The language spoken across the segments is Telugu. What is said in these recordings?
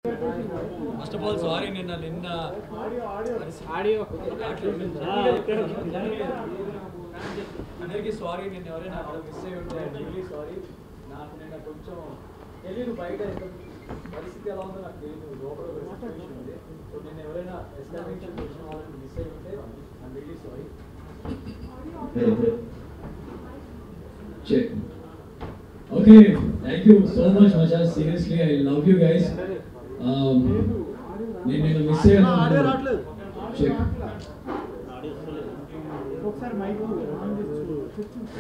ఫస్ట్ ఆఫ్ ఆల్ సారీ నిన్న నిన్న ఆడియో అందరికీ సారీ నిన్న ఎవరైనా అక్కడ మిస్ అయ్యి ఉంటే రియలీ సారీ నాకు నిన్న కొంచెం తెలియదు బయట ఎంత పరిస్థితి ఎలా ఉందో నాకు తెలియదు లోపల ఒక situation ఉంది సో నిన్న ఎవరైనా ఎస్టాబ్లిష్మెంట్ వచ్చిన వాళ్ళని మిస్ అయ్యి ఉంటే I'm really sorry Check. Okay, thank you so much, Masha. Seriously, I love you guys. Um, నేను నేను మిస్ అయ్యాను చెక్ ఒకసారి మైక్ ఆన్ చేసి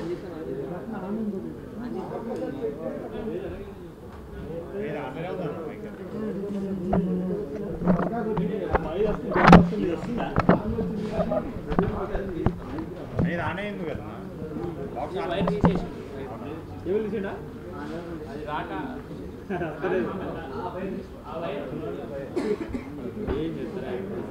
నేను ఆనే ఎందుకు కదా బాక్స్ ఆన్ ఎవరు తీసిండా అది రాక అక్కర్లేదు. ఏం చేస్తారా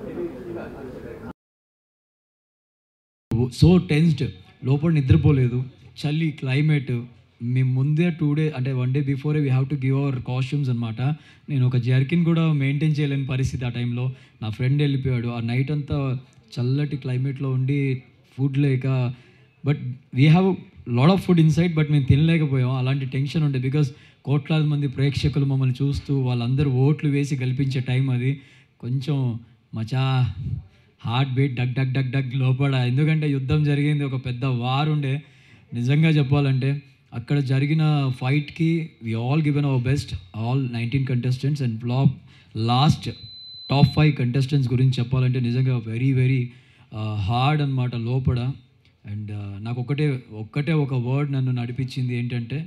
సో టెన్స్డ్ లోపల నిద్రపోలేదు చలి క్లైమేట్ మేము ముందే టూ డే అంటే one day before we have to give our costumes అనమాట నేను ఒక జర్కిన్ కూడా మెయింటైన్ చేయలేని పరిస్థితి ఆ టైంలో నా ఫ్రెండ్ వెళ్ళిపోయాడు ఆ నైట్ అంతా చల్లటి క్లైమేట్లో ఉండి ఫుడ్ లేక but we have lot of food inside but మేము తినలేకపోయాం అలాంటి టెన్షన్ ఉండే బికాస్ కోట్లాది మంది ప్రేక్షకులు మమ్మల్ని చూస్తూ వాళ్ళందరూ ఓట్లు వేసి గెలిపించే టైం అది కొంచెం మచా హార్ట్ బీట్ డగ్ డగ్ డగ్ డగ్ లోపల ఎందుకంటే యుద్ధం జరిగింది ఒక పెద్ద వార్ ఉండే నిజంగా చెప్పాలంటే అక్కడ జరిగిన ఫైట్కి we all given our best all nineteen contestants and flop last top five contestants గురించి చెప్పాలంటే నిజంగా వెరీ వెరీ హార్డ్ అనమాట లోపల అండ్ నాకు ఒకటే ఒక్కటే ఒక వర్డ్ నన్ను నడిపించింది ఏంటంటే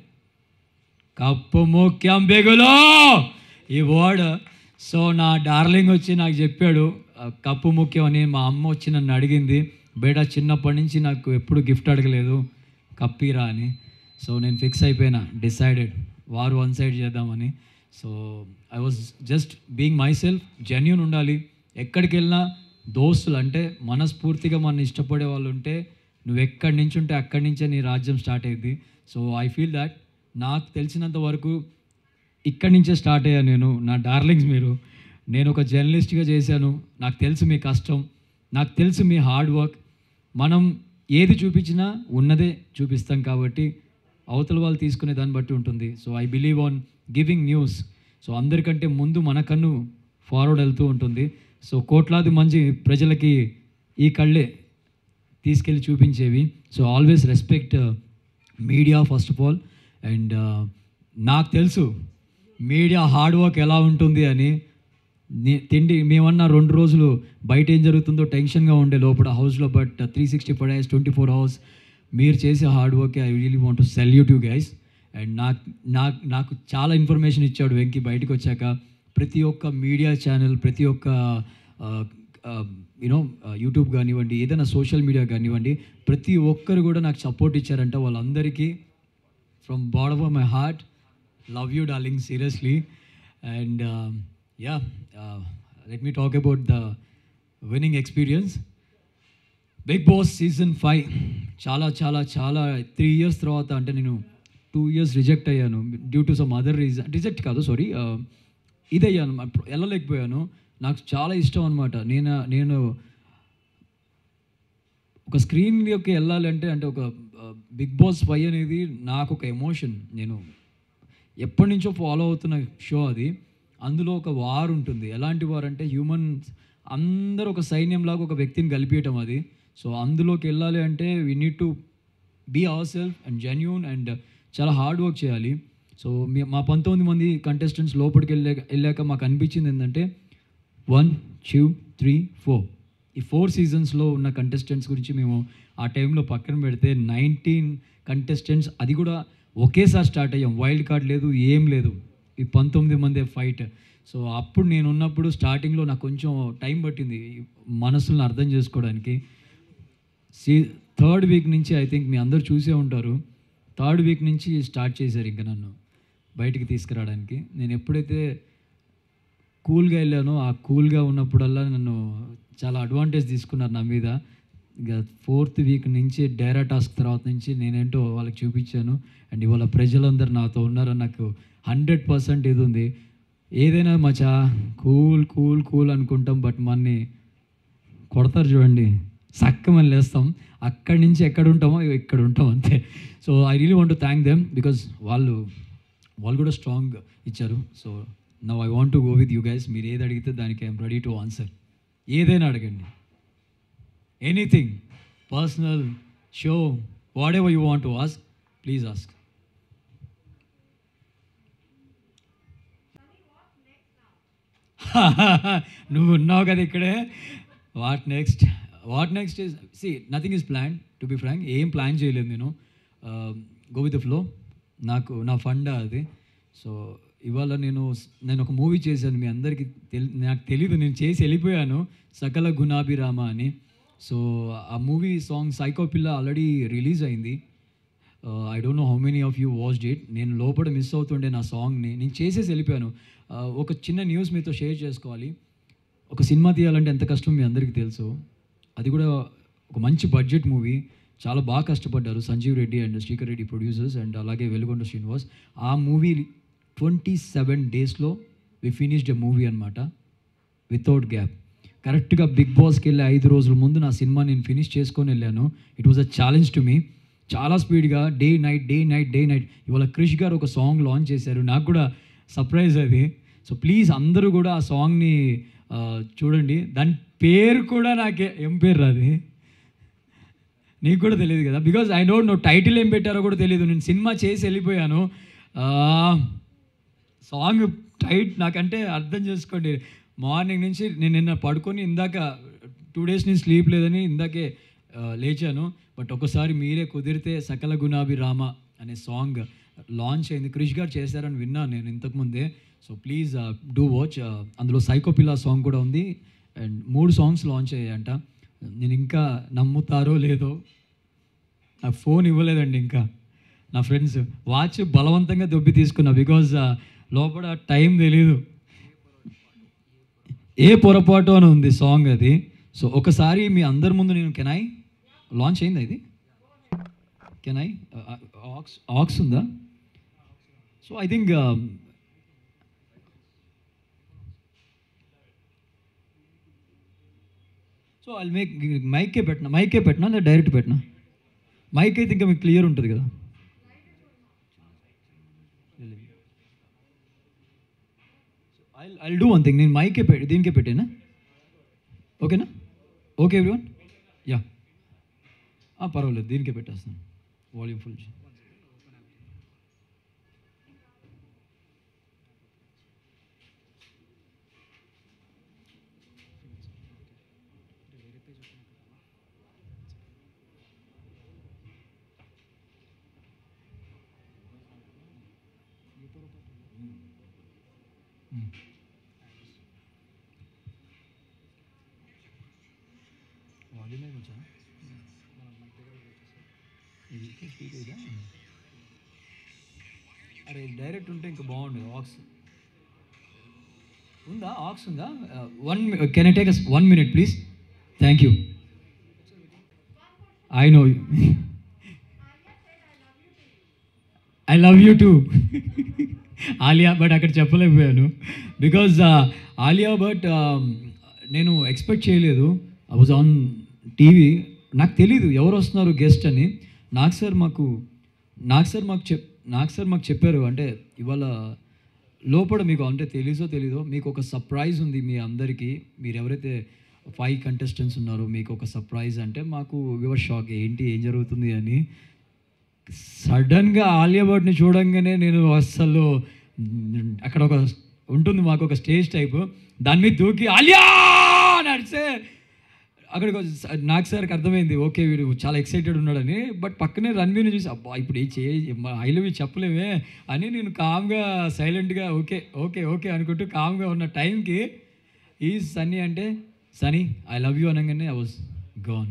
కప్పు ముఖ్యం బెగులో ఈ వర్డ్ సో నా డార్లింగ్ వచ్చి నాకు చెప్పాడు "ఆ, కప్పు ముఖ్యం అని మా అమ్మ వచ్చి నన్ను అడిగింది బేటా చిన్నప్పటి నుంచి నాకు ఎప్పుడు గిఫ్ట్ అడగలేదు కప్పిరా అని సో నేను ఫిక్స్ అయిపోయినా డిసైడెడ్ వారు వన్ సైడ్ చేద్దామని so I was just being myself genuine ఉండాలి ఎక్కడికి వెళ్ళినా దోస్తులు అంటే మనస్ఫూర్తిగా మన ఇష్టపడే వాళ్ళు ఉంటే నువ్వు ఎక్కడి నుంచి ఉంటే అక్కడి నుంచే నీ రాజ్యం స్టార్ట్ అయ్యింది సో ఐ ఫీల్ దాట్ నాకు తెలిసినంత వరకు ఇక్కడి నుంచే స్టార్ట్ అయ్యా నేను నా డార్లింగ్స్ మీరు నేను ఒక జర్నలిస్ట్గా చేశాను నాకు తెలుసు మీ కష్టం నాకు తెలుసు మీ హార్డ్ వర్క్ మనం ఏది చూపించినా ఉన్నదే చూపిస్తాం కాబట్టి అవతల వాళ్ళు తీసుకునే దాన్ని బట్టి ఉంటుంది so I believe on giving news so అందరికంటే ముందు మన కన్ను ఫార్వర్డ్ వెళ్తూ ఉంటుంది సో కోట్లాది మంది ప్రజలకి ఈ కళ్ళే తీసుకెళ్ళి చూపించేవి so always respect media first of all and నాకు తెలుసు మీడియా హార్డ్ వర్క్ ఎలా ఉంటుంది అని నే- తిండి మేమన్నా రెండు రోజులు బయట ఏం జరుగుతుందో టెన్షన్గా ఉండే లోపల హౌస్లో but three sixty five days twenty four hours మీరు చేసే hard work I really want to salute you guys and నాకు నాకు నాకు చాలా ఇన్ఫర్మేషన్ ఇచ్చాడు వెంకీ బయటకు వచ్చాక ప్రతి ఒక్క మీడియా ఛానల్ ప్రతి ఒక్క యూనో యూట్యూబ్ కానివ్వండి ఏదైనా సోషల్ మీడియా కానివ్వండి ప్రతి ఒక్కరు కూడా నాకు సపోర్ట్ ఇచ్చారంట వాళ్ళందరికీ from bottom of my heart love you darling seriously and um, yeah uh, let me talk about the winning experience big boss season five చాలా చాలా చాలా త్రీ ఇయర్స్ తర్వాత అంటే నేను టూ ఇయర్స్ రిజెక్ట్ అయ్యాను due to some other reason reject కాదు సారీ ఇదయ్యాను అప్పుడు వెళ్ళలేకపోయాను నాకు చాలా ఇష్టం అనమాట నేను నేను ఒక స్క్రీన్లోకి వెళ్ళాలంటే అంటే ఒక బిగ్ బాస్ ఫైవ్ అనేది నాకు ఒక ఎమోషన్ నేను ఎప్పటి నుంచో ఫాలో అవుతున్న షో అది అందులో ఒక వార్ ఉంటుంది ఎలాంటి వార్ అంటే హ్యూమన్స్ అందరూ ఒక సైన్యంలాగా ఒక వ్యక్తిని కలిపేయటం అది సో అందులోకి వెళ్ళాలి అంటే we need to be our self and genuine and చాలా హార్డ్ వర్క్ చేయాలి సో మీ మా పంతొమ్మిది మంది కంటెస్టెంట్స్ లోపలికి వెళ్ళాక వెళ్ళాక మాకు అనిపించింది ఏంటంటే వన్ టూ త్రీ ఫోర్ ఈ ఫోర్ సీజన్స్లో ఉన్న కంటెస్టెంట్స్ గురించి మేము ఆ టైంలో పక్కన పెడితే నైన్టీన్ కంటెస్టెంట్స్ అది కూడా ఒకేసారి స్టార్ట్ అయ్యాం వైల్డ్ కార్డ్ లేదు ఏం లేదు ఈ పంతొమ్మిది మంది ఫైట్ సో అప్పుడు నేను ఉన్నప్పుడు స్టార్టింగ్లో నాకు కొంచెం టైం పట్టింది ఈ మనసులను అర్థం చేసుకోవడానికి సీ థర్డ్ వీక్ నుంచి ఐ థింక్ మీ అందరూ చూసే ఉంటారు థర్డ్ వీక్ నుంచి స్టార్ట్ చేశారు ఇంకా నన్ను బయటికి తీసుకురావడానికి నేను ఎప్పుడైతే కూల్గా వెళ్ళానో ఆ కూల్గా ఉన్నప్పుడల్లా నన్ను చాలా అడ్వాంటేజ్ తీసుకున్నారు నా మీద ఇక ఫోర్త్ వీక్ నుంచి డైరా టాస్క్ తర్వాత నుంచి నేనేంటో వాళ్ళకి చూపించాను అండ్ ఇవాళ ప్రజలందరూ నాతో ఉన్నారని నాకు హండ్రెడ్ పర్సెంట్ ఇది ఉంది ఏదైనా మచా కూల్ కూల్ కూల్ అనుకుంటాం బట్ మనని కొడతారు చూడండి సక్కమని లేస్తాం అక్కడి నుంచి ఎక్కడ ఉంటామో ఇక్కడ ఉంటాం అంతే so I really want to thank them because వాళ్ళు వాళ్ళు కూడా స్ట్రాంగ్ ఇచ్చారు so now I want to go with you guys మీరు ఏది అడిగితే దానికి ఐఎమ్ రెడీ టు ఆన్సర్ ఏదైనా అడగండి anything personal show whatever you want to ask please ask నువ్వు ఉన్నావు కదా ఇక్కడే what next what next is see nothing is plan to be frank ఏం ప్లాన్ చేయలేదు నేను గో విత్ ఫ్లో నాకు నా ఫండ్ అది సో ఇవాళ నేను నేను ఒక మూవీ చేశాను మీ అందరికీ తెలి నాకు తెలీదు నేను చేసి వెళ్ళిపోయాను సకల గుణాభిరామ అని సో ఆ మూవీ సాంగ్ సైకో పిల్ల ఆల్రెడీ రిలీజ్ అయింది I don't know how many of you watch it నేను లోపల మిస్ అవుతుండే నా సాంగ్ని నేను చేసేసి వెళ్ళిపోయాను Uh, ఒక చిన్న న్యూస్ మీతో షేర్ చేసుకోవాలి ఒక సినిమా తీయాలంటే ఎంత కష్టం మీ అందరికీ తెలుసు అది కూడా ఒక మంచి బడ్జెట్ మూవీ చాలా బాగా కష్టపడ్డారు Sanjeev Reddy and Srikar Reddy producers and అలాగే వెలుగొండ శ్రీనివాస్ ఆ మూవీ ట్వంటీ సెవెన్ డేస్లో వి ఫినిష్డ్ ఎ మూవీ అనమాట వితౌట్ గ్యాప్ కరెక్ట్గా బిగ్ బాస్కి వెళ్ళి ఐదు రోజుల ముందు నా సినిమా నేను ఫినిష్ చేసుకొని వెళ్ళాను it was a challenge to me చాలా స్పీడ్గా day night day night day night ఇవాళ క్రిష్ గారు ఒక సాంగ్ లాంచ్ చేశారు నాకు కూడా సర్ప్రైజ్ అది సో ప్లీజ్ అందరూ కూడా ఆ సాంగ్ని ఆ, చూడండి దాని పేరు కూడా నాకే ఏం పేరు అది నీకు కూడా తెలియదు కదా because I don't know title ఏం పెట్టారో కూడా తెలియదు నేను సినిమా చేసి వెళ్ళిపోయాను ఆ, సాంగ్ టైట్ నాకంటే అర్థం చేసుకోండి మార్నింగ్ నుంచి నేను నిన్న పడుకొని ఇందాక టూ డేస్ నుంచి స్లీప్ లేదని ఇందాకే ఆ, లేచాను బట్ ఒకసారి మీరే కుదిరితే సకల గుణాభి రామ అనే సాంగ్ లాంచ్ అయింది క్రిష్ గారు చేశారని విన్నాను నేను ఇంతకుముందే సో ప్లీజ్ డూ వాచ్ అందులో సైకోపిల్లా సాంగ్ కూడా ఉంది అండ్ మూడు సాంగ్స్ లాంచ్ అయ్యాయంట నేను ఇంకా నమ్ముతారో లేదో నాకు ఫోన్ ఇవ్వలేదండి ఇంకా నా ఫ్రెండ్స్ వాచ్ బలవంతంగా దొబ్బి తీసుకున్నా బికాజ్ లోపల టైం తెలీదు ఏ పొరపాటు అని ఉంది సాంగ్ అది సో ఒకసారి మీ అందరి ముందు నేను కెనాయ్ లాంచ్ అయిందా ఇది కెనాయ్ ఆక్స్ ఆక్స్ ఉందా so I think so I make మైకే పెట్టినా మైకే పెట్టినా లేదా డైరెక్ట్ పెట్టినా మైక్ అయితే ఇంకా మీకు క్లియర్ ఉంటుంది కదా I I do one thing నేను మైకే పెట్టి దీనికే పెట్టానా ఓకేనా ఓకే ఎవ్రీవన్ యా పర్వాలేదు దీనికే పెట్టేస్తాను వాల్యూమ్ ఫుల్ వాల్యూమే కొంచెం ఇది స్పీక్ ఇదా అరే డైరెక్ట్ ఉంటే ఇంకా బాగుండదు ఆక్స్ ఉందా ఆక్స్ ఉందా one can I take one minute please thank you I know you I love you too Alia but అక్కడ చెప్పలేకపోయాను బికాజ్ ఆలియా బట్ నేను ఎక్స్పెక్ట్ చేయలేదు ఐ వాజ్ ఆన్ టీవీ నాకు తెలీదు ఎవరు వస్తున్నారు గెస్ట్ అని నాకు సార్ మాకు నాకు సార్ మాకు చెప్ నాకు సార్ మాకు చెప్పారు అంటే ఇవాళ లోపల మీకు అంటే తెలీజో తెలీదో మీకు ఒక సర్ప్రైజ్ ఉంది మీ అందరికీ మీరు ఎవరైతే ఫైవ్ కంటెస్టెంట్స్ ఉన్నారో మీకు ఒక సర్ప్రైజ్ అంటే మాకు వివర్ షాక్ ఏంటి ఏం జరుగుతుంది అని సడన్గా ఆలియా భట్ని చూడంగానే నేను అస్సలు మ్, అక్కడ ఒక ఉంటుంది మాకు ఒక స్టేజ్ టైప్ దాని మీద దూకి ఆలియా నడిచే అక్కడికి వచ్చి- నాకు సార్కి అర్థమైంది ఓకే వీడు చాలా ఎక్సైటెడ్ ఉన్నాడని బట్ పక్కనే రణ్వీర్ని చూసి అబ్బా ఇప్పుడు ఏ చే ఐ లవ్ యూ చెప్పలేమే అని నేను కామ్గా సైలెంట్గా ఓకే ఓకే ఓకే అనుకుంటూ కామ్గా ఉన్న టైంకి ఈ సన్నీ అంటే సనీ ఐ లవ్ యూ అనగానే I was gone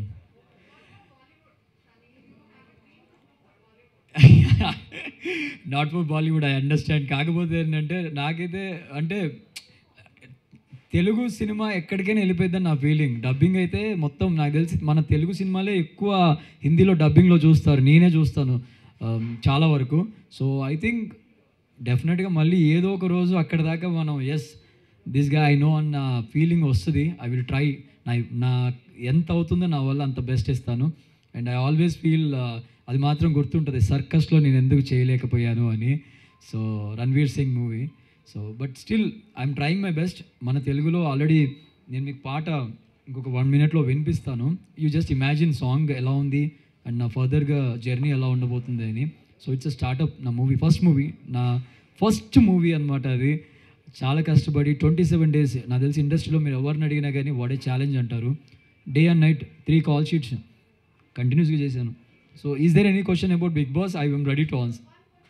not for Bollywood I understand కాకపోతే ఏంటంటే నాకైతే అంటే తెలుగు సినిమా ఎక్కడికైనా వెళ్ళిపోయిందని నా ఫీలింగ్ డబ్బింగ్ అయితే మొత్తం నాకు తెలిసి మన తెలుగు సినిమాలే ఎక్కువ హిందీలో డబ్బింగ్లో చూస్తారు నేనే చూస్తాను um, చాలా వరకు సో ఐ థింక్ డెఫినెట్గా మళ్ళీ ఏదో ఒక రోజు అక్కడ దాకా మనం ఎస్ దిస్ గా ఐ నో అన్న ఫీలింగ్ వస్తుంది ఐ విల్ ట్రై నా నా ఎంత అవుతుందో నా వల్ల అంత బెస్ట్ ఇస్తాను అండ్ ఐ ఆల్వేస్ ఫీల్ అది మాత్రం గుర్తుంటుంది సర్కస్లో నేను ఎందుకు చేయలేకపోయాను అని so Ranveer Singh movie so but still I'm trying my best మన తెలుగులో ఆల్రెడీ నేను మీకు పాట ఇంకొక వన్ మినిట్లో వినిపిస్తాను యూ జస్ట్ ఇమాజిన్ సాంగ్ ఎలా ఉంది అండ్ నా ఫర్దర్గా జర్నీ ఎలా ఉండబోతుంది అని సో ఇట్స్ స్టార్ట్అప్ నా మూవీ ఫస్ట్ మూవీ నా ఫస్ట్ మూవీ అనమాట అది చాలా కష్టపడి ట్వంటీ సెవెన్ డేస్ నాకు తెలిసి ఇండస్ట్రీలో మీరు ఎవరిని అడిగినా కానీ వాడే ఛాలెంజ్ అంటారు day and night three call sheets కంటిన్యూస్గా చేశాను so is there any question about big boss I am ready to answer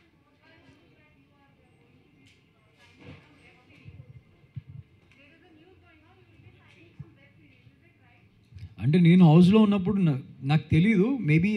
అంటే నేను హౌస్లో ఉన్నప్పుడు నా- నాకు తెలీదు maybe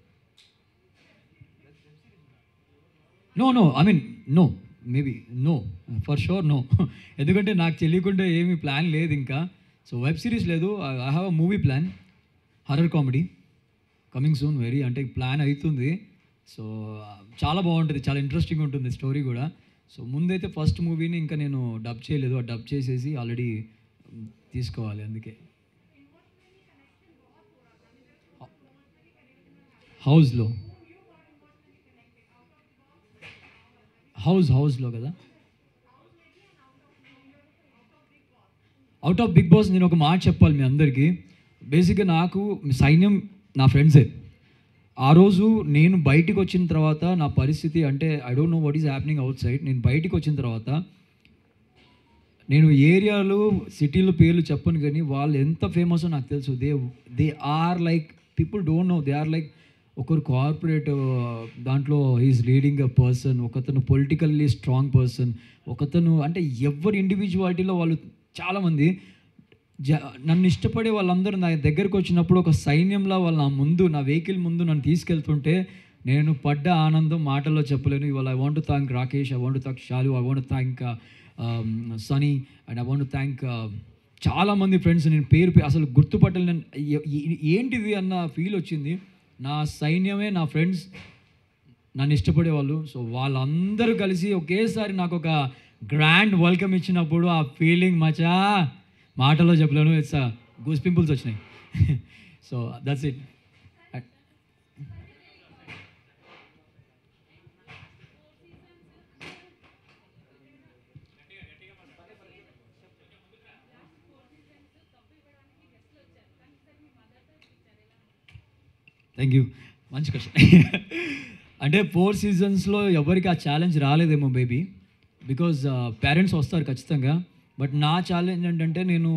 no no I mean no maybe no for sure no ఎందుకంటే నాకు తెలియకుండా ఏమీ ప్లాన్ లేదు ఇంకా సో వెబ్ సిరీస్ లేదు I have a movie plan horror comedy coming soon very అంటే ప్లాన్ అవుతుంది సో చాలా బాగుంటుంది చాలా ఇంట్రెస్టింగ్ ఉంటుంది స్టోరీ కూడా సో ముందైతే ఫస్ట్ మూవీని ఇంకా నేను డబ్ చేయలేదు ఆ డబ్ చేసేసి ఆల్రెడీ తీసుకోవాలి అందుకే హౌస్లో హౌస్ హౌస్లో కదా అవుట్ ఆఫ్ బిగ్ బాస్ నేను ఒక మాట చెప్పాలి మీ అందరికీ బేసిక్గా నాకు సైన్యం నా ఫ్రెండ్సే ఆ రోజు నేను బయటికి వచ్చిన తర్వాత నా పరిస్థితి అంటే I don't know what is happening outside నేను బయటికి వచ్చిన తర్వాత నేను ఏరియాలు సిటీలు పేర్లు చెప్పను కానీ వాళ్ళు ఎంత ఫేమస్ నాకు తెలుసు they they are like people don't know they are like ఒకరు కార్పొరేట్ దాంట్లో ఈజ్ లీడింగ్ అ పర్సన్ ఒకతను పొలిటికల్లీ స్ట్రాంగ్ పర్సన్ ఒకతను అంటే ఎవరి ఇండివిజువాలిటీలో వాళ్ళు చాలామంది జ నన్ను ఇష్టపడే వాళ్ళందరూ నా దగ్గరకు వచ్చినప్పుడు ఒక సైన్యంలో వాళ్ళ నా ముందు నా వెహికల్ ముందు నన్ను తీసుకెళ్తుంటే నేను పడ్డ ఆనందం మాటల్లో చెప్పలేను ఇవాళ I want thank Rakesh I want thank Shalu I want thank Sunny and I want thank చాలామంది ఫ్రెండ్స్ నేను పేరు పే- అసలు గుర్తుపట్టలేను ఏ- ఏ- ఏంటిది అన్న ఫీల్ వచ్చింది నా సైన్యమే నా ఫ్రెండ్స్ నన్ను ఇష్టపడేవాళ్ళు సో వాళ్ళందరూ కలిసి ఒకేసారి నాకు ఒక గ్రాండ్ వెల్కమ్ ఇచ్చినప్పుడు ఆ ఫీలింగ్ మచా మాటలో చెప్పలేను ఇట్స్ గూస్ పింపుల్స్ వచ్చినాయి so that's it thank you మంచి క్వశ్చన్ అంటే ఫోర్ సీజన్స్లో ఎవరికి ఆ ఛాలెంజ్ రాలేదేమో బేబీ బికాజ్ పేరెంట్స్ వస్తారు ఖచ్చితంగా బట్ నా ఛాలెంజ్ ఏంటంటే నేను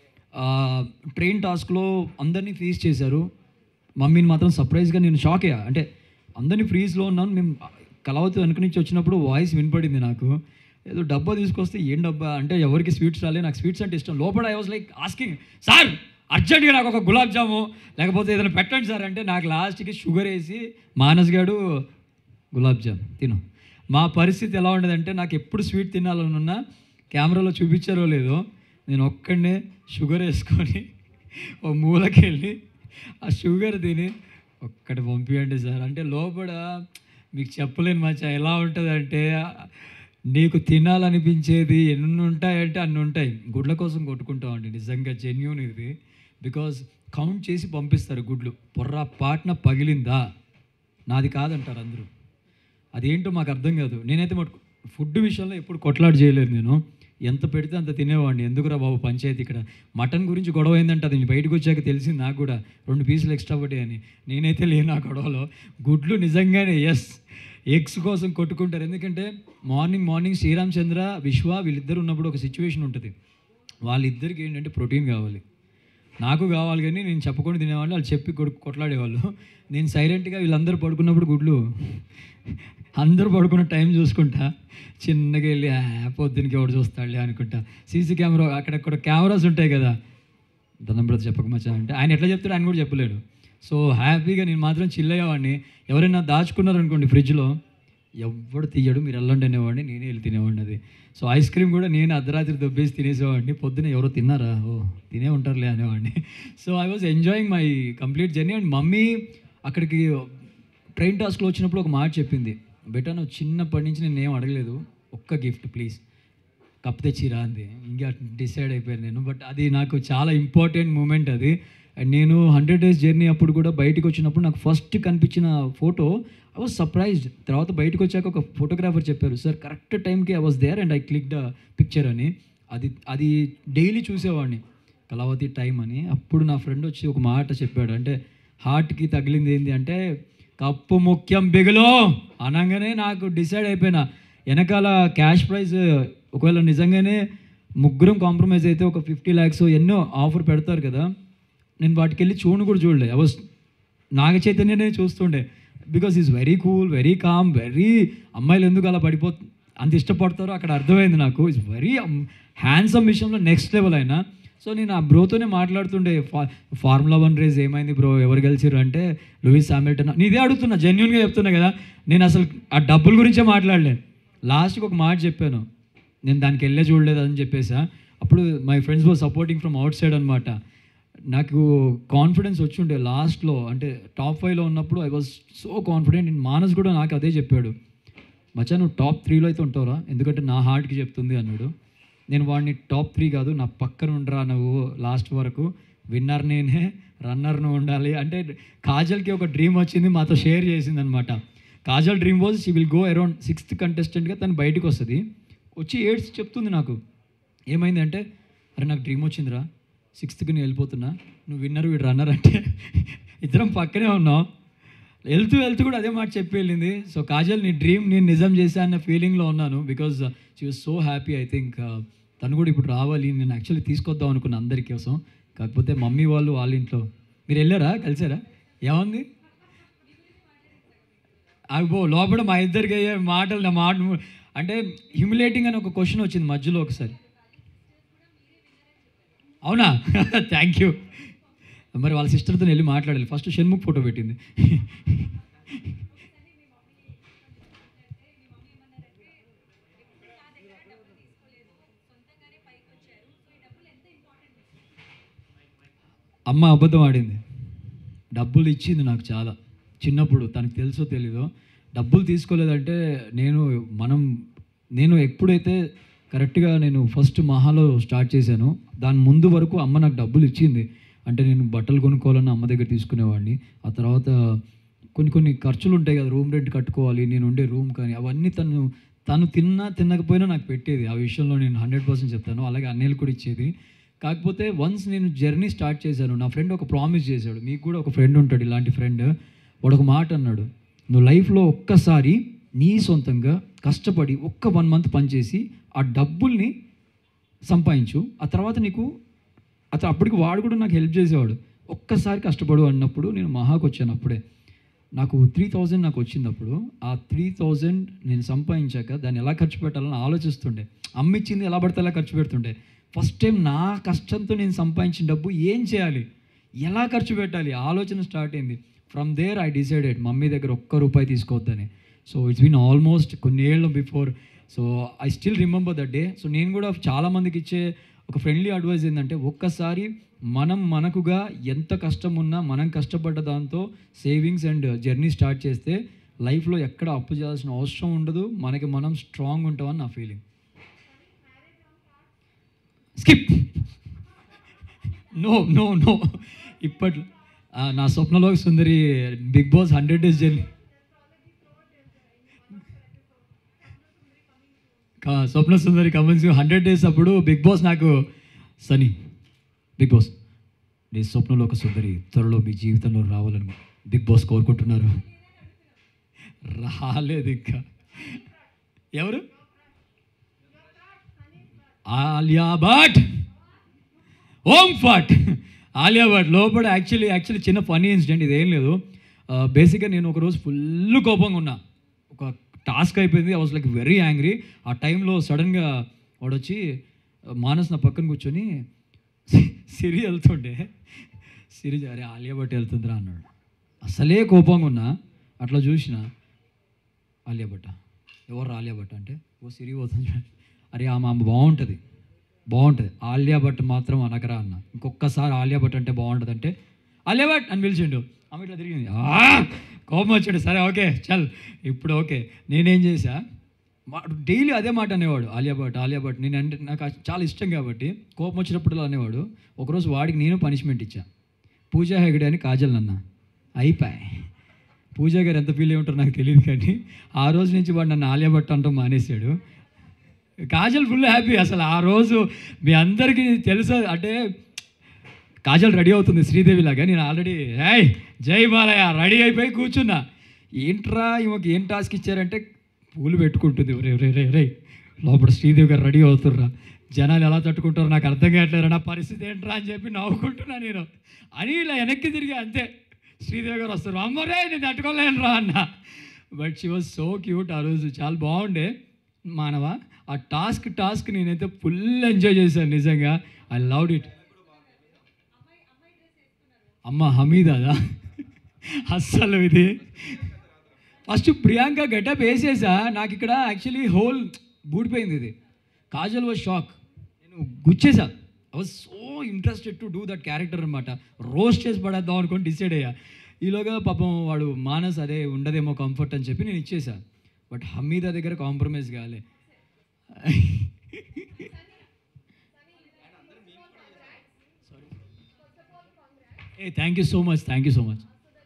ట్రైన్ టాస్క్లో అందరినీ ఫేస్ చేశారు మమ్మీని మాత్రం సర్ప్రైజ్గా నేను షాక్ అయ్యా అంటే అందరినీ ఫ్రీజ్లో ఉన్నాను మేము కలవతు వెనక నుంచి వచ్చినప్పుడు వాయిస్ వినపడింది నాకు ఏదో డబ్బా తీసుకొస్తే ఏం డబ్బా అంటే ఎవరికి స్వీట్స్ రాలే నాకు స్వీట్స్ అంటే ఇష్టం లోపల I was like asking sir అర్జెంట్గా నాకు ఒక గులాబ్ జాము లేకపోతే ఏదైనా పెట్టండి సార్ అంటే నాకు లాస్ట్కి షుగర్ వేసి మానస్ గాడు గులాబ్ జామ్ తిను మా పరిస్థితి ఎలా ఉండదంటే నాకు ఎప్పుడు స్వీట్ తినాలని ఉన్నా కెమెరాలో చూపించారో లేదో నేను ఒక్కడనే షుగర్ వేసుకొని ఓ మూలకి వెళ్ళి ఆ షుగర్ తిని ఒక్కటి పంపించండి సార్ అంటే లోపల మీకు చెప్పలేను మచ్చా ఎలా ఉంటుందంటే నీకు తినాలనిపించేది ఎన్ని ఉంటాయంటే అన్ని ఉంటాయి గుడ్ల కోసం కొట్టుకుంటామండి నిజంగా జెన్యున్ ఇది బికాజ్ కౌంట్ చేసి పంపిస్తారు గుడ్లు పొర్రా పాట్న పగిలిందా నాది కాదంటారు అందరూ అదేంటో మాకు అర్థం కాదు నేనైతే మటుకు ఫుడ్ విషయంలో ఎప్పుడు కొట్లాట చేయలేదు నేను ఎంత పెడితే అంత తినేవాడిని ఎందుకురా బాబు పంచాయతీ ఇక్కడ మటన్ గురించి గొడవ అయిందంట అది బయటకు వచ్చాక తెలిసింది నాకు కూడా రెండు పీసులు ఎక్స్ట్రా పడ్డాయి అని నేనైతే లేను ఆ గొడవలో గుడ్లు నిజంగానే ఎస్ ఎగ్స్ కోసం కొట్టుకుంటారు ఎందుకంటే మార్నింగ్ మార్నింగ్ శ్రీరామ్ చంద్ర విశ్వ వీళ్ళిద్దరు ఉన్నప్పుడు ఒక సిచ్యువేషన్ ఉంటుంది వాళ్ళిద్దరికి ఏంటంటే ప్రోటీన్ కావాలి నాకు కావాలి కానీ నేను చెప్పకుండా తినేవాళ్ళు వాళ్ళు చెప్పి కొడు కొట్లాడేవాళ్ళు నేను సైలెంట్గా వీళ్ళందరూ పడుకున్నప్పుడు గుడ్లు అందరూ పడుకున్న టైం చూసుకుంటా చిన్నగా వెళ్ళి "ఆ, పొద్దునకి ఎవడు చూస్తాడులే అనుకుంటా సీసీ కెమెరా అక్కడక్కడ కెమెరాస్ ఉంటాయి కదా దండం బ్రదర్ చెప్పక మచ్చా అంటే ఆయన ఎట్లా చెప్తాడు ఆయన కూడా చెప్పలేడు సో హ్యాపీగా నేను మాత్రం చిల్ అయ్యేవాడిని ఎవరైనా దాచుకున్నారనుకోండి ఫ్రిడ్జ్లో ఎవడు తీయడు మీరు వెళ్ళండి అనేవాడిని నేనే వెళ్ళి తినేవాడిని అది సో ఐస్ క్రీమ్ కూడా నేను అర్ధరాత్రి దొబ్బేసి తినేసేవాడిని పొద్దున ఎవరో తిన్నారా ఓ తినే ఉంటారులే అనేవాడిని so I was enjoying my complete journey and mummy అక్కడికి ట్రైన్ టాస్క్లో వచ్చినప్పుడు ఒక మాట చెప్పింది బెటర్ నువ్వు చిన్నప్పటి నుంచి నేను ఏం అడగలేదు ఒక్క గిఫ్ట్ ప్లీజ్ కప్ తెచ్చిరా అంది ఇంకా డిసైడ్ అయిపోయాను నేను బట్ అది నాకు చాలా ఇంపార్టెంట్ మూమెంట్ అది అండ్ నేను హండ్రెడ్ డేస్ జర్నీ అప్పుడు కూడా బయటకు వచ్చినప్పుడు నాకు ఫస్ట్ కనిపించిన ఫోటో ఐ వాజ్ సర్ప్రైజ్డ్ తర్వాత బయటకు వచ్చాక ఒక ఫోటోగ్రాఫర్ చెప్పారు సార్ కరెక్ట్ టైంకి I was there and I click the picture అని అది అది డైలీ చూసేవాడిని కళావతి టైం అని అప్పుడు నా ఫ్రెండ్ వచ్చి ఒక మాట చెప్పాడు అంటే హార్ట్కి తగిలింది ఏంటి అంటే కప్పు ముఖ్యం బిగులో అనగానే నాకు డిసైడ్ అయిపోయినా వెనకాల క్యాష్ ప్రైజ్ ఒకవేళ నిజంగానే ముగ్గురం కాంప్రమైజ్ అయితే ఒక ఫిఫ్టీ ల్యాక్స్ ఎన్నో ఆఫర్ పెడతారు కదా నేను వాటికి వెళ్ళి చూడను కూడా చూడలే ఐ వాస్ నాగ చైతన్యనే చూస్తుండే because is very cool very calm very అమ్మాయిలు ఎందుకు అలా పడిపో అంత ఇష్టపడతారో అక్కడ అర్థమైంది నాకు ఇట్స్ వెరీ హ్యాండ్సమ్ విషయంలో నెక్స్ట్ లెవెల్ అయినా సో నేను ఆ బ్రోతోనే మాట్లాడుతుండే ఫా ఫార్ములా వన్ రేస్ ఏమైంది బ్రో ఎవరు గెలిచిర్రు అంటే లూయిస్ శామిల్టన్ నీదే అడుగుతున్నా జెన్యున్గా చెప్తున్నా కదా నేను అసలు ఆ డబ్బుల గురించే మాట్లాడలే లాస్ట్కి ఒక మాట చెప్పాను నేను దానికి వెళ్ళే చూడలేదు అని చెప్పేసా అప్పుడు my friends were supporting from outside అనమాట నాకు కాన్ఫిడెన్స్ వచ్చుండే లాస్ట్లో అంటే టాప్ ఫైవ్లో ఉన్నప్పుడు I was so confident and Manas కూడా నాకు అదే చెప్పాడు మచ్చా నువ్వు టాప్ త్రీలో అయితే ఉంటావురా ఎందుకంటే నా హార్ట్కి చెప్తుంది అన్నాడు నేను వాడిని టాప్ త్రీ కాదు నా పక్కన ఉండరా నువ్వు లాస్ట్ వరకు విన్నర్ నేనే రన్నర్ నువ్వు ఉండాలి అంటే కాజల్కి ఒక డ్రీమ్ వచ్చింది మాతో షేర్ చేసింది అనమాట Kajal dream was she will go around sixth కంటెస్టెంట్గా తను బయటకు వస్తుంది వచ్చి ఏడ్స్ చెప్తుంది నాకు ఏమైంది అంటే అరే నాకు డ్రీమ్ వచ్చిందిరా సిక్స్త్కి నేను వెళ్ళిపోతున్నా నువ్వు విన్నర్ వీడు రన్నర్ అంటే ఇద్దరం పక్కనే ఉన్నాం వెళ్తూ వెళ్తూ కూడా అదే మాట చెప్పి వెళ్ళింది సో కాజల్ నీ డ్రీమ్ నేను నిజం చేశా అన్న ఫీలింగ్లో ఉన్నాను because she was so happy I think తను కూడా ఇప్పుడు రావాలి నేను యాక్చువల్లీ తీసుకొద్దాం అనుకున్నా అందరి కోసం కాకపోతే మమ్మీ వాళ్ళు వాళ్ళ ఇంట్లో మీరు వెళ్ళారా కలిసారా ఏముంది అబ్బో లోపల మా ఇద్దరికి అయ్యే మాటలు నా మాట అంటే హ్యూమిలేటింగ్ అని ఒక క్వశ్చన్ వచ్చింది మధ్యలో ఒకసారి అవునా థ్యాంక్ యూ మరి వాళ్ళ సిస్టర్తో వెళ్ళి మాట్లాడాలి ఫస్ట్ షణ్ముఖ్ ఫోటో పెట్టింది అమ్మ అబద్ధం ఆడింది డబ్బులు ఇచ్చింది నాకు చాలా చిన్నప్పుడు తనకు తెలుసో తెలీదో డబ్బులు తీసుకోలేదంటే నేను మనం నేను ఎప్పుడైతే కరెక్ట్గా నేను ఫస్ట్ మహాలో స్టార్ట్ చేశాను దాని ముందు వరకు అమ్మ నాకు డబ్బులు ఇచ్చింది అంటే నేను బట్టలు కొనుక్కోవాలని అమ్మ దగ్గర తీసుకునేవాడిని ఆ తర్వాత కొన్ని కొన్ని ఖర్చులు ఉంటాయి కదా రూమ్ రెంట్ కట్టుకోవాలి నేను ఉండే రూమ్ కానీ అవన్నీ తను తను తిన్నా తినకపోయినా నాకు పెట్టేది ఆ విషయంలో నేను హండ్రెడ్ పర్సెంట్ చెప్తాను అలాగే అన్నయ్యలు కూడా ఇచ్చేది కాకపోతే వన్స్ నేను జర్నీ స్టార్ట్ చేశాను నా ఫ్రెండ్ ఒక ప్రామిస్ చేశాడు మీకు కూడా ఒక ఫ్రెండ్ ఉంటాడు ఇలాంటి ఫ్రెండ్ వాడు ఒక మాట అన్నాడు నువ్వు లైఫ్లో ఒక్కసారి నీ సొంతంగా కష్టపడి ఒక్క వన్ మంత్ పనిచేసి ఆ డబ్బుల్ని సంపాదించు ఆ తర్వాత నీకు అతను అప్పటికి వాడు కూడా నాకు హెల్ప్ చేసేవాడు ఒక్కసారి కష్టపడు అన్నప్పుడు నేను మహాకు వచ్చాను అప్పుడే నాకు త్రీ థౌజండ్ నాకు వచ్చింది అప్పుడు ఆ త్రీ థౌజండ్ నేను సంపాదించాక దాన్ని ఎలా ఖర్చు పెట్టాలని ఆలోచిస్తుండే అమ్మిచ్చింది ఎలా పడితే అలా ఖర్చు పెడుతుండే ఫస్ట్ టైం నా కష్టంతో నేను సంపాదించిన డబ్బు ఏం చేయాలి ఎలా ఖర్చు పెట్టాలి ఆలోచన స్టార్ట్ అయింది from there I decided mummy దగ్గర ఒక్క రూపాయి తీసుకోవద్దని సో ఇట్స్ బీన్ ఆల్మోస్ట్ కొన్ని ఏళ్ళు before so I still remember that day so నేను కూడా చాలామందికి ఇచ్చే ఒక ఫ్రెండ్లీ అడ్వైస్ ఏంటంటే ఒక్కసారి మనం మనకుగా ఎంత కష్టం ఉన్నా మనం కష్టపడ్డ దాంతో సేవింగ్స్ అండ్ జర్నీ స్టార్ట్ చేస్తే లైఫ్లో ఎక్కడ అప్పు చేయాల్సిన అవసరం ఉండదు మనకి మనం స్ట్రాంగ్ ఉంటామని నా feeling skip no no no ఇప్పట్లో ఆ, నా స్వప్నలో సుందరి Bigg Boss hundred days journey కా- స్వప్న సుందరి కమల్స్ హండ్రెడ్ డేస్ అప్పుడు బిగ్ బాస్ నాకు సనీ బిగ్ బాస్ నీ స్వప్నంలో ఒక సుందరి త్వరలో మీ జీవితంలో రావాలని బిగ్ బాస్ కోరుకుంటున్నారు రాలేదు ఇంకా ఎవరు ఆలియా భట్ ఓం ఫట్ ఆలియా భట్ లోపల యాక్చువల్లీ యాక్చువల్లీ చిన్న ఫనీ ఇన్సిడెంట్ ఇదేం లేదు బేసిక్గా నేను ఒకరోజు ఫుల్ కోపంగా ఉన్నా ఒక టాస్క్ అయిపోయింది I was like very angry ఆ టైంలో సడన్గా వాడు వచ్చి మానస్ నా పక్కన కూర్చొని సిరి వెళ్తుండే సిరి అరే ఆలియా భట్ వెళ్తుందిరా అన్నాడు అసలే కోపంగా ఉన్నా అట్లా చూసిన ఆలియా భట్ ఎవరు ఆలియా భట్ అంటే ఓ సిరి పోతుంది చూడండి. అరే ఆమె ఆమె బాగుంటుంది బాగుంటుంది ఆలియా భట్ మాత్రం అనకరా అన్న ఇంకొకసారి ఆలియా భట్ అంటే బాగుంటుంది అంటే ఆలియా భట్ అని పిలిచిండు ఆమె ఇట్లా తిరిగింది "ఆ!" కోపం వచ్చాడు సరే ఓకే చల్ ఇప్పుడు ఓకే నేనేం చేశా మా డైలీ అదే మాట అనేవాడు ఆలియా భట్ ఆలియా భట్ నేను అంటే నాకు అది చాలా ఇష్టం కాబట్టి కోపం వచ్చినప్పుడు అనేవాడు ఒకరోజు వాడికి నేను పనిష్మెంట్ ఇచ్చా పూజా హెగడే అని కాజల్ నన్న అయిపోయి పూజా గారు ఎంత ఫీల్ అయి ఉంటారో నాకు తెలియదు కానీ ఆ రోజు నుంచి వాడు నన్ను ఆలియా భట్ అంటాం మానేశాడు కాజల్ ఫుల్ హ్యాపీ అసలు ఆ రోజు మీ అందరికీ తెలుసు అంటే కాజల్ రెడీ అవుతుంది శ్రీదేవి లాగా నేను ఆల్రెడీ ఏయ్ జై బాలయ్య రెడీ అయిపోయి కూర్చున్నా ఏంట్రా ఈమెకి ఏం టాస్క్ ఇచ్చారంటే పూలు పెట్టుకుంటుంది రే రే రే రే లోపల శ్రీదేవి గారు రెడీ అవుతుర్రా జనాలు ఎలా తట్టుకుంటారో నాకు అర్థం కావట్లేదు నా పరిస్థితి ఏంట్రా అని చెప్పి నవ్వుకుంటున్నా నేను అని ఇలా వెనక్కి తిరిగి అంతే శ్రీదేవి గారు వస్తారు అమ్మరే నేను తట్టుకోలేనురా అన్న but she was so cute ఆ రోజు చాలా బాగుండే మానవ ఆ టాస్క్ టాస్క్ నేనైతే ఫుల్ ఎంజాయ్ చేశాను నిజంగా ఐ లవ్డ్ ఇట్ అమ్మ హమీదాదా అస్సలు ఇది ఫస్ట్ ప్రియాంక గెటప్ వేసేసా నాకు ఇక్కడ యాక్చువల్లీ హోల్ బూడిపోయింది ఇది కాజల్ వాజ్ షాక్ నేను గుచ్చేసా I was so interested to do that character అనమాట రోస్ట్ చేసి పడేద్దాం అనుకొని డిసైడ్ అయ్యా ఈలోగా పాపం వాడు మానస్ అదే ఉండదేమో కంఫర్ట్ అని చెప్పి నేను ఇచ్చేసా బట్ హమీదా దగ్గర కాంప్రమైజ్ కాలే ఏ thank you so much thank you so much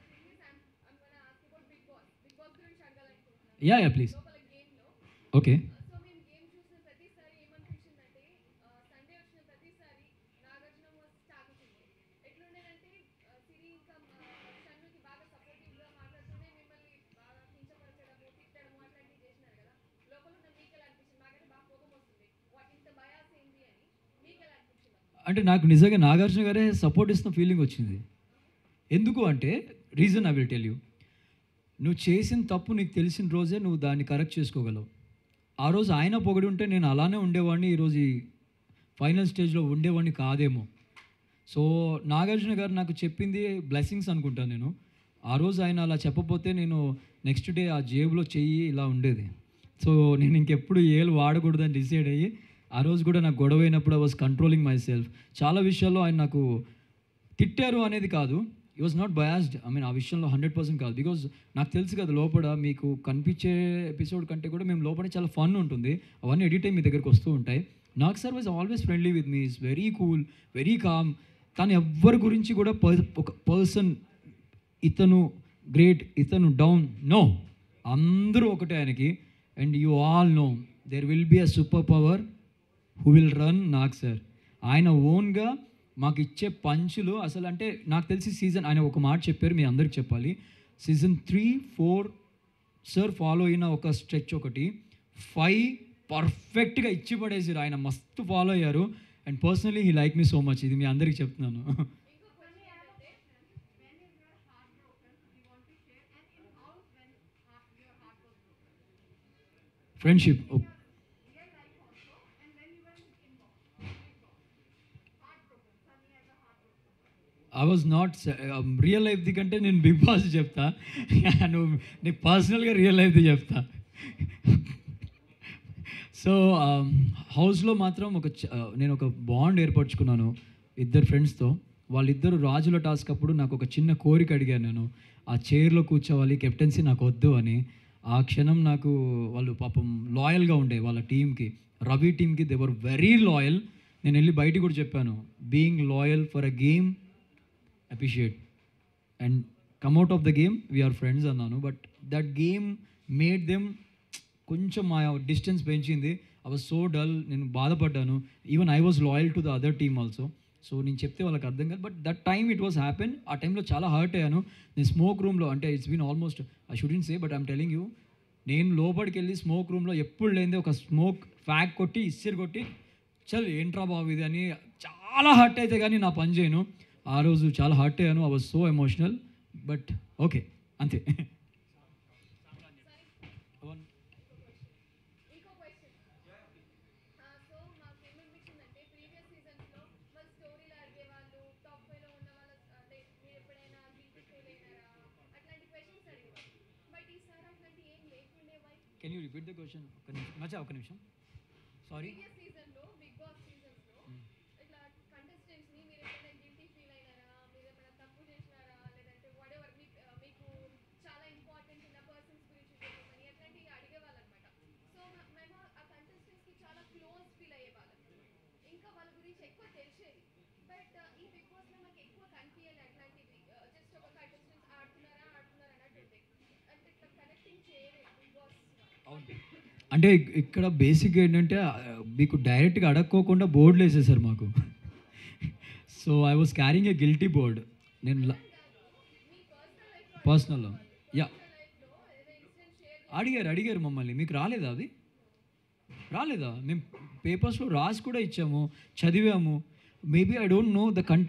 ya ya please okay so మేము గేమ్ చూసిన ప్రతిసారి ఏమనిపించిందంటే సండే వచ్చిన ప్రతిసారి నాగార్జున వాజ్ తాగుతుంది ఎట్లుండేదంటే సిరి ఇంకా షన్నుకి బాగా సపోర్టివ్గా మాట్లాడుతూనే మిమ్మల్ని బాగా కించపరచడము తిట్టడము అట్లాంటివి చేసినారు కదా లోపల ఉన్న మీకు ఎలా అనిపించింది మాకైతే బాగా కోపం వస్తుంది వాటి ఇంత బయాస్ ఏంటి అని మీకు ఎలా అనిపించింది అంటే నాకు నిజంగా నాగార్జున గారే సపోర్ట్ ఇస్తున్న ఫీలింగ్ వచ్చింది ఎందుకు అంటే reason I will tell you నువ్వు చేసిన తప్పు నీకు తెలిసిన రోజే నువ్వు దాన్ని కరెక్ట్ చేసుకోగలవు ఆ రోజు ఆయన పొగడి ఉంటే నేను అలానే ఉండేవాడిని ఈరోజు ఈ ఫైనల్ స్టేజ్లో ఉండేవాడిని కాదేమో సో నాగార్జున గారు నాకు చెప్పింది బ్లెస్సింగ్స్ అనుకుంటాను నేను ఆ రోజు ఆయన అలా చెప్పపోతే నేను నెక్స్ట్ డే ఆ జేబులో చెయ్యి ఇలా ఉండేది సో నేను ఇంకెప్పుడు ఏలు వాడకూడదని డిసైడ్ అయ్యి ఆ రోజు కూడా నాకు గొడవ అయినప్పుడు I was controlling myself చాలా విషయాల్లో ఆయన నాకు తిట్టారు అనేది కాదు he was not biased I mean ఆ విషయంలో హండ్రెడ్ పర్సెంట్ కాదు బికాజ్ నాకు తెలుసు కదా లోపల మీకు కనిపించే ఎపిసోడ్ కంటే కూడా మేము లోపల చాలా ఫన్ ఉంటుంది అవన్నీ ఎడిట్ అయ్యి మీ దగ్గరికి వస్తూ ఉంటాయి నాకు sir was always friendly with me is very cool very calm తను ఎవ్వరి గురించి కూడా పర్ ఒక పర్సన్ ఇతను గ్రేట్ ఇతను డౌన్ నో అందరూ ఒకటే ఆయనకి and you all know there will be a super power who will run Nag sir ఆయన ఓన్గా మాకు ఇచ్చే పంచులు అసలు అంటే నాకు తెలిసి సీజన్ ఆయన ఒక మాట చెప్పారు మీ అందరికి చెప్పాలి season three four sir follow అయిన ఒక స్ట్రెచ్ ఒకటి ఫైవ్ పర్ఫెక్ట్గా ఇచ్చి పడేసారు ఆయన మస్తు ఫాలో అయ్యారు and personally he like me so much ఇది మీ అందరికి చెప్తున్నాను friendship I was not real లైఫ్ది కంటే నేను బిగ్ బాస్ చెప్తా నువ్వు నీకు పర్సనల్గా రియల్ లైఫ్ది చెప్తా సో హౌస్లో మాత్రం ఒక చ- uh, నేను ఒక బాండ్ ఏర్పరచుకున్నాను ఇద్దరు ఫ్రెండ్స్తో వాళ్ళిద్దరు రాజుల టాస్క్ అప్పుడు నాకు ఒక చిన్న కోరిక అడిగాను నేను ఆ చైర్లో కూర్చోవాలి కెప్టెన్సీ నాకు వద్దు అని ఆ క్షణం నాకు వాళ్ళు పాపం లాయల్గా ఉండే వాళ్ళ టీంకి రవి టీంకి దే వర్ వెరీ లాయల్ నేను వెళ్ళి బయటికి కూడా చెప్పాను being loyal for a game appreciate and come out of the game we're friends అన్నాను but that game made them కొంచెం మా డిస్టెన్స్ పెంచింది ఐ వాజ్ సో డల్ నేను బాధపడ్డాను even I was loyal to the other team also so నేను చెప్తే వాళ్ళకి అర్థం కాదు but that time it was happen ఆ టైంలో చాలా హర్ట్ అయ్యాను నేను స్మోక్ రూమ్లో అంటే it's been almost I shouldn't say but I'm telling you నేను లోపలికి వెళ్ళి స్మోక్ రూమ్లో ఎప్పుడు లేనిదే ఒక స్మోక్ ఫ్యాక్ కొట్టి ఇస్సిరి కొట్టి చల్ ఏంట్రా బాబు ఇది అని చాలా హర్ట్ అయితే కానీ నా పని చేయను ఆ రోజు చాలా హర్ట్ అయ్యాను I was so emotional but okay అంతే ఇంకో క్వశ్చన్ సో మాకు ఏమనిపించిందంటే ప్రీవియస్ సీజన్స్లో మన స్టోరీలో అడిగేవాళ్ళు టాప్ ఫైవ్లో ఉన్న వాళ్ళ అంటే మీరు ఎప్పుడైనా గిల్టీ ఫీల్ అయినారా అట్లాంటి క్వశ్చన్స్ అడిగేవాళ్ళు బట్ ఈసారి అట్లాంటి ఏం లేకుండే why can you repeat the question ఒక నిమిషం మచ్చా ఒక నిమిషం సారీ ప్రీవియస్ సీజన్లో బిగ్ బాస్ సీజన్స్లో ఇట్లా కంటెస్టెంట్స్ని మీరు ఎప్పుడైనా గిల్టీ ఫీల్ అయినారా మీరు ఏమైనా తప్పు చేసినారా లేదంటే వాట్ ఎవర్ మీకు మీకు చాలా అంటే ఇక్కడ బేసిక్ ఏంటంటే ఆ, మీకు డైరెక్ట్గా అడక్కోకుండా బోర్డులు వేసేసారు మాకు so I was carrying a guilty board నేను పర్సనల్ యా అడిగారు అడిగారు మమ్మల్ని మీకు రాలేదా అది రాలేదా మేము పేపర్స్లో రాసి కూడా ఇచ్చాము చదివాము maybe I don't know the కంట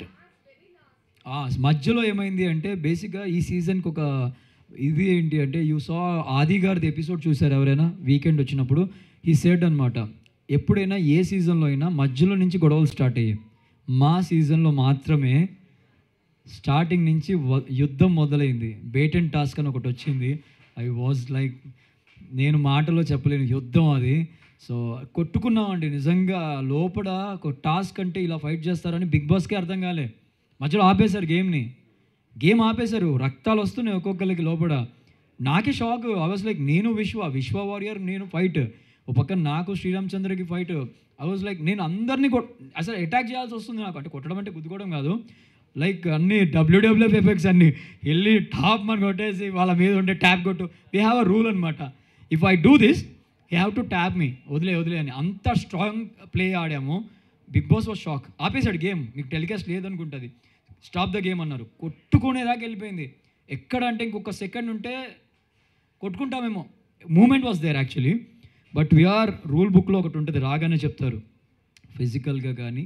మధ్యలో ఏమైంది అంటే బేసిక్గా ఈ సీజన్కి ఒక ఇది ఏంటి అంటే యూ సా ఆది గారిది ఎపిసోడ్ చూసారు ఎవరైనా వీకెండ్ వచ్చినప్పుడు ఈ సెడ్ అనమాట ఎప్పుడైనా ఏ సీజన్లో అయినా మధ్యలో నుంచి గొడవలు స్టార్ట్ అయ్యాయి మా సీజన్లో మాత్రమే స్టార్టింగ్ నుంచి వ- యుద్ధం మొదలైంది బేట్ అండ్ టాస్క్ అని ఒకటి వచ్చింది ఐ వాజ్ లైక్ నేను మాటలో చెప్పలేను యుద్ధం అది సో కొట్టుకున్నామండి నిజంగా లోపల ఒక టాస్క్ అంటే ఇలా ఫైట్ చేస్తారని బిగ్ బాస్కే అర్థం కాలే మధ్యలో ఆపేశారు గేమ్ని గేమ్ ఆపేశారు రక్తాలు వస్తున్నాయి ఒక్కొక్కరికి లోపల నాకే షాక్ ఐ వాజ్ లైక్ నేను విశ్వ విశ్వ వారియర్ నేను ఫైట్ ఒక పక్కన నాకు శ్రీరామచంద్రకి ఫైట్ ఐ వాజ్ లైక్ నేను అందరినీ కొట్ అసలు అటాక్ చేయాల్సి వస్తుంది నాకు అంటే కొట్టడం అంటే గుద్దుకోవడం కాదు లైక్ అన్ని డబ్ల్యూడబ్ల్యూఎఫ్ ఎఫెక్ట్స్ అన్ని వెళ్ళి టాప్ మన కొట్టేసి వాళ్ళ మీద ఉండే ట్యాప్ కొట్టు వీ హ్యావ్ అ రూల్ అనమాట if I do this you have to tap me వదిలే వదిలే అని అంత స్ట్రాంగ్ ప్లే ఆడాము బిగ్ బాస్ వాజ్ షాక్ ఆపేశాడు గేమ్ మీకు టెలికాస్ట్ లేదనుకుంటుంది స్టాప్ ద గేమ్ అన్నారు కొట్టుకునేదాకా వెళ్ళిపోయింది ఎక్కడ అంటే ఇంకొక సెకండ్ ఉంటే కొట్టుకుంటామేమో moment was there actually but we're rule బుక్లో ఒకటి ఉంటుంది రాగానే చెప్తారు ఫిజికల్గా కానీ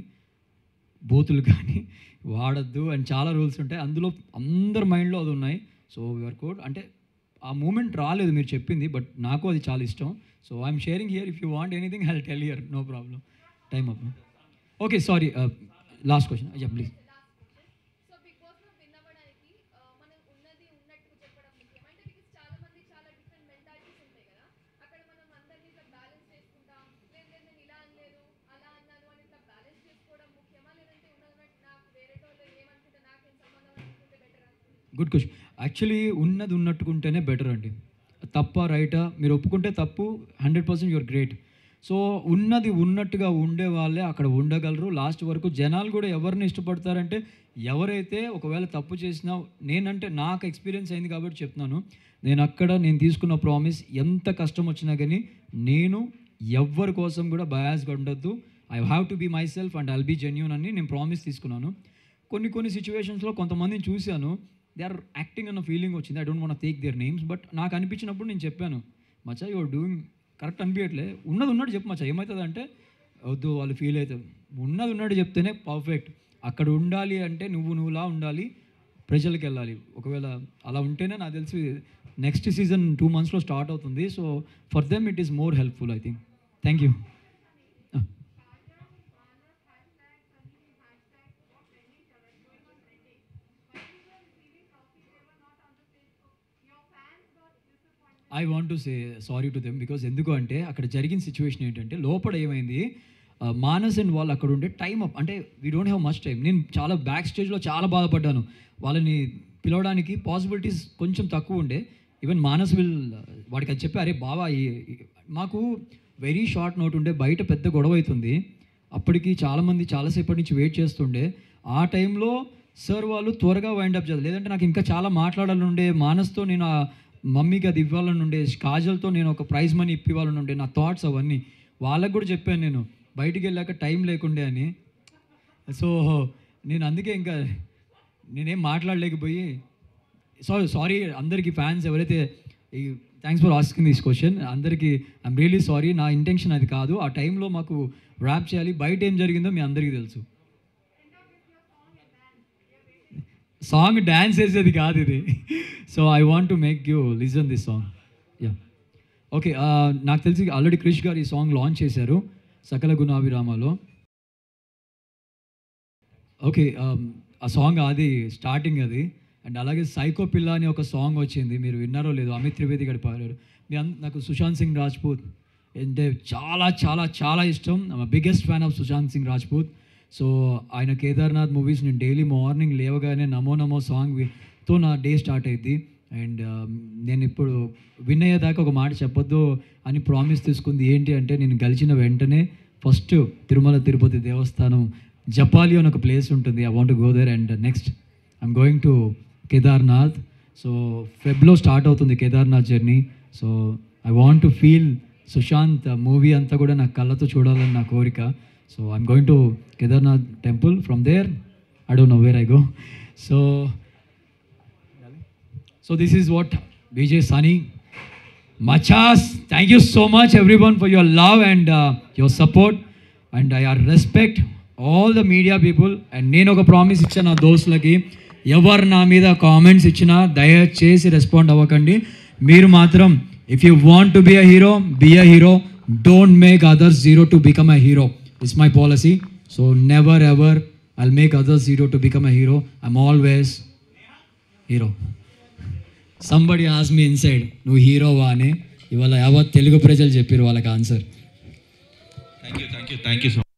బూతులు కానీ వాడద్దు అండ్ చాలా రూల్స్ ఉంటాయి అందులో అందరి మైండ్లో అది ఉన్నాయి సో యువర్ కోడ్ అంటే ఆ మూమెంట్ రాలేదు మీరు చెప్పింది బట్ నాకు అది చాలా ఇష్టం so I'm sharing here if you want anything I tell here no problem time up okay sorry last question ya please so Bigg Boss లో విన్ అవ్వడానికి ఆ, మనం ఉన్నది ఉన్నట్టు చెప్పడం ముఖ్యం అంటే బికాస్ చాలా మంది చాలా డిఫరెంట్ మెంటాలిటీస్ ఉంటాయి కదా అక్కడ మనం అందరినీ ఇట్లా బ్యాలెన్స్ చేసుకుంటాం లేదు లేదు నేను ఇలా అనలేదు అలా అన్నాను అని ఇట్లా బ్యాలెన్స్ చేసుకోవడం ముఖ్యమా లేదంటే ఉన్నది ఉన్నట్టు నాకు వేరే వాళ్ళు ఏమనుకుంటే నాకేం సంబంధం అనుకుంటే బెటరా గుడ్ క్వశ్చన్ యాక్చువల్లీ ఉన్నది ఉన్నట్టుకుంటేనే బెటర్ అండి తప్ప రైటా మీరు ఒప్పుకుంటే తప్పు hundred percent your great so ఉన్నది ఉన్నట్టుగా ఉండే వాళ్ళే అక్కడ ఉండగలరు లాస్ట్ వరకు జనాలు కూడా ఎవరిని ఇష్టపడతారంటే ఎవరైతే ఒకవేళ తప్పు చేసినా నేనంటే నాకు ఎక్స్పీరియన్స్ అయింది కాబట్టి చెప్తున్నాను నేను అక్కడ నేను తీసుకున్న ప్రామిస్ ఎంత కష్టం వచ్చినా కానీ నేను ఎవ్వరి కోసం కూడా బయాస్గా ఉండొద్దు I have to be myself and I'll be genuine అని నేను ప్రామిస్ తీసుకున్నాను కొన్ని కొన్ని సిచ్యువేషన్స్లో కొంతమందిని చూశాను దే ఆర్ యాక్టింగ్ అన్న ఫీలింగ్ వచ్చింది I don't want take their names but నాకు అనిపించినప్పుడు నేను చెప్పాను మచ్చా యువర్ డూయింగ్ కరెక్ట్ అనిపించట్లే ఉన్నది ఉన్నట్టు చెప్పు మచ్చా ఏమవుతుంది అంటే వద్దు వాళ్ళు ఫీల్ అవుతుంది ఉన్నది ఉన్నట్టు చెప్తేనే పర్ఫెక్ట్ అక్కడ ఉండాలి అంటే నువ్వు నువ్వులా ఉండాలి ప్రజలకు వెళ్ళాలి ఒకవేళ అలా ఉంటేనే నాకు తెలిసి నెక్స్ట్ సీజన్ టూ మంత్స్లో స్టార్ట్ అవుతుంది so for them it is more helpful I think thank you I want to say sorry to them because ఎందుకు అంటే అక్కడ జరిగిన సిచ్యువేషన్ ఏంటంటే లోపల ఏమైంది ఆ, మానస్ అండ్ వాళ్ళు అక్కడ ఉండే టైం అప్ అంటే we don't have much time నేను చాలా బ్యాక్ స్టేజ్లో చాలా బాధపడ్డాను వాళ్ళని పిలవడానికి పాసిబిలిటీస్ కొంచెం తక్కువ ఉండే ఈవెన్ మానస్ విల్ వాడికి అది చెప్పి అరే బావా ఈ- ఈ- మాకు వెరీ షార్ట్ నోట్ ఉండే బయట పెద్ద గొడవ అవుతుంది అప్పటికి చాలామంది చాలాసేపటి నుంచి వెయిట్ చేస్తుండే ఆ టైంలో సార్ వాళ్ళు త్వరగా వైండ్ అప్ చేయాలి లేదంటే నాకు ఇంకా చాలా మాట్లాడాలని ఉండే మానస్తో నేను ఆ మమ్మీకి అది ఇవ్వాలని ఉండే కాజల్తో నేను ఒక ప్రైజ్ మనీ ఇప్పివ్వాలని ఉండే నా థాట్స్ అవన్నీ వాళ్ళకు కూడా చెప్పాను నేను బయటికి వెళ్ళాక టైం లేకుండే అని సో నేను అందుకే ఇంకా నేనేం మాట్లాడలేకపోయి సారీ సారీ అందరికీ ఫ్యాన్స్ ఎవరైతే ఈ thanks for asking this question అందరికీ ఐమ్ రియలీ సారీ నా ఇంటెన్షన్ అది కాదు ఆ టైంలో మాకు ర్యాప్ చేయాలి బయట ఏం జరిగిందో మీ అందరికీ తెలుసు సాంగ్ డ్యాన్స్ వేసేది కాదు ఇది so I want to make you listen this song ya okay నాకు తెలిసి ఆల్రెడీ క్రిష్ గారు ఈ సాంగ్ లాంచ్ చేశారు సకల గుణాభిరామాలో ఓకే ఆ సాంగ్ అది స్టార్టింగ్ అది అండ్ అలాగే సైకో పిల్ల అని ఒక సాంగ్ వచ్చింది మీరు విన్నారో లేదో అమిత్ త్రివేది గారు పాడారు మీ అన్- నాకు సుశాంత్ సింగ్ రాజ్పూత్ అంటే చాలా చాలా చాలా ఇష్టం biggest fan of Sushant Singh Rajput so ఆయన కేదార్నాథ్ మూవీస్ నేను డైలీ మార్నింగ్ లేవగానే నమో నమో సాంగ్ వి- తో నా డే స్టార్ట్ అయింది అండ్ నేను ఇప్పుడు విన్ అయ్యేదాకా ఒక మాట చెప్పొద్దు అని ప్రామిస్ తీసుకుంది ఏంటి అంటే నేను గెలిచిన వెంటనే ఫస్ట్ తిరుమల తిరుపతి దేవస్థానం జపాలి అని ఒక ప్లేస్ ఉంటుంది I want go there and next I'm going to Kedarnath so ఫెబ్లో స్టార్ట్ అవుతుంది Kedarnath journey so I want to feel Sushant movie అంతా కూడా నా కళ్ళతో చూడాలని నా కోరిక so I'm going to Kedarnath temple from there I don't know where I go so so this is what Vijay Sunny Machas, thank you so much everyone for your love and uh, your support and I respect all the media people and నేను ఒక ప్రామిస్ ఇచ్చాను నా దోస్తులకి ఎవరు నా మీద కామెంట్స్ ఇచ్చినా దయచేసి రెస్పాండ్ అవ్వకండి మీరు మాత్రం if you want to be a hero be a hero don't make others zero to become a hero it's my policy so never ever I'll make others zero to become a hero I'm always hero somebody as me inside నువ్వు హీరోవా అని ఇవాళ యావత్ తెలుగు ప్రజలు చెప్పారు వాళ్ళకి answer thank you thank you thank you so